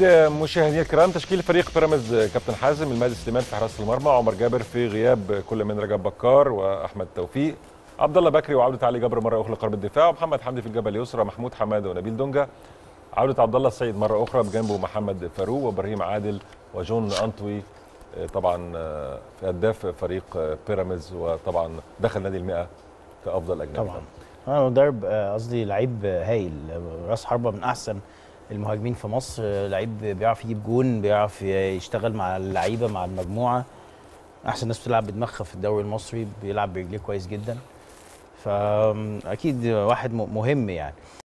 مشاهدينا الكرام تشكيل فريق بيراميدز كابتن حازم المهدي سليمان في حراسه المرمى عمر جابر في غياب كل من رجب بكار واحمد توفيق عبد الله بكري وعوده علي جبر مره اخرى قلب الدفاع ومحمد حمدي في الجبهه اليسرى محمود حماده ونبيل دونجا عوده عبد الله السيد مره اخرى بجانبه محمد فاروق وابراهيم عادل وجون انطوي طبعا في هداف فريق بيراميدز وطبعا دخل نادي المئة كافضل اجنبي طبعا انا مدرب قصدي لعيب هايل راس حربه من احسن المهاجمين في مصر لعيب بيعرف يجيب جون بيعرف يشتغل مع اللعيبه مع المجموعه احسن ناس بتلعب بدماغها في الدوري المصري بيلعب برجليه كويس جدا فاكيد واحد مهم يعني